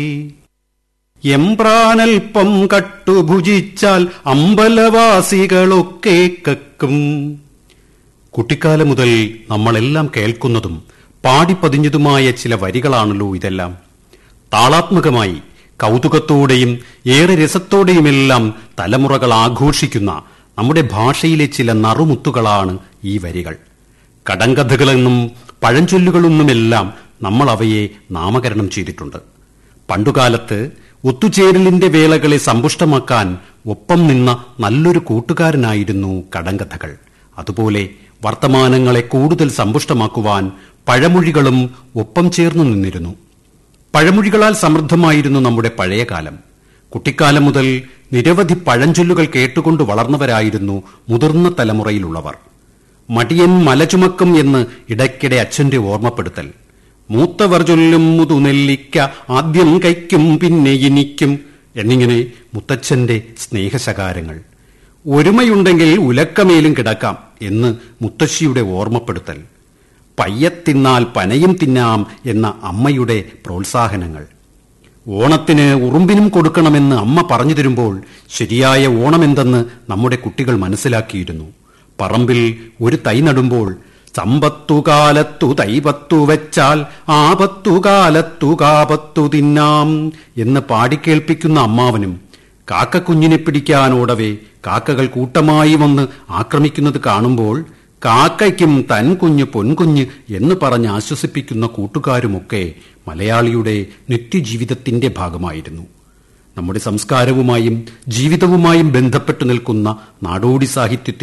എംപ്രാനൽപ്പം കട്ടുഭുജിച്ചാൽ അമ്പലവാസികളൊക്കെ കക്കും കുട്ടിക്കാലം മുതൽ നമ്മളെല്ലാം കേൾക്കുന്നതും പാടിപ്പതിഞ്ഞതുമായ ചില വരികളാണല്ലോ ഇതെല്ലാം താളാത്മകമായി കൗതുകത്തോടെയും ഏറെ രസത്തോടെയുമെല്ലാം തലമുറകൾ ആഘോഷിക്കുന്ന നമ്മുടെ ഭാഷയിലെ ചില നറുമുത്തുകളാണ് ഈ വരികൾ കടങ്കഥകളെന്നും പഴഞ്ചൊല്ലുകളൊന്നുമെല്ലാം നമ്മൾ അവയെ നാമകരണം ചെയ്തിട്ടുണ്ട് പണ്ടുകാലത്ത് ഒത്തുചേരലിന്റെ വേളകളെ സമ്പുഷ്ടമാക്കാൻ ഒപ്പം നിന്ന നല്ലൊരു കൂട്ടുകാരനായിരുന്നു കടങ്കഥകൾ അതുപോലെ വർത്തമാനങ്ങളെ കൂടുതൽ സമ്പുഷ്ടമാക്കുവാൻ പഴമൊഴികളും ഒപ്പം ചേർന്നു നിന്നിരുന്നു പഴമൊഴികളാൽ സമൃദ്ധമായിരുന്നു നമ്മുടെ പഴയകാലം കുട്ടിക്കാലം മുതൽ നിരവധി പഴഞ്ചൊല്ലുകൾ കേട്ടുകൊണ്ട് വളർന്നവരായിരുന്നു മുതിർന്ന തലമുറയിലുള്ളവർ മടിയൻ മലചുമക്കും എന്ന് ഇടയ്ക്കിടെ അച്ഛന്റെ ഓർമ്മപ്പെടുത്തൽ മൂത്തവർ ചൊല്ലും മുതുനെല്ലിക്ക ആദ്യം കൈക്കും പിന്നെ ഇനിക്കും എന്നിങ്ങനെ മുത്തച്ഛന്റെ സ്നേഹശകാരങ്ങൾ ഒരുമയുണ്ടെങ്കിൽ ഉലക്കമേലും കിടക്കാം എന്ന് മുത്തശ്ശിയുടെ ഓർമ്മപ്പെടുത്തൽ പയ്യത്തിന്നാൽ പനയും തിന്നാം എന്ന അമ്മയുടെ പ്രോത്സാഹനങ്ങൾ ഓണത്തിന് ഉറുമ്പിനും കൊടുക്കണമെന്ന് അമ്മ പറഞ്ഞു തരുമ്പോൾ ശരിയായ ഓണമെന്തെന്ന് നമ്മുടെ കുട്ടികൾ മനസ്സിലാക്കിയിരുന്നു പറമ്പിൽ ഒരു തൈ നടുമ്പോൾ സമ്പത്തുകാലത്തു തൈപത്തു വെച്ചാൽ ആപത്തുകാലത്തു കാപത്തു തിന്നാം എന്ന് പാടിക്കേൾപ്പിക്കുന്ന അമ്മാവനും കാക്കക്കുഞ്ഞിനെ പിടിക്കാനോടവേ കാക്കകൾ കൂട്ടമായി വന്ന് ആക്രമിക്കുന്നത് കാണുമ്പോൾ കാക്കയ്ക്കും തൻ കുഞ്ഞ് പൊൻകുഞ്ഞ് എന്ന് പറഞ്ഞ് ആശ്വസിപ്പിക്കുന്ന കൂട്ടുകാരുമൊക്കെ മലയാളിയുടെ നിത്യജീവിതത്തിന്റെ ഭാഗമായിരുന്നു നമ്മുടെ സംസ്കാരവുമായും ജീവിതവുമായും ബന്ധപ്പെട്ടു നിൽക്കുന്ന നാടോടി സാഹിത്യത്തിൽ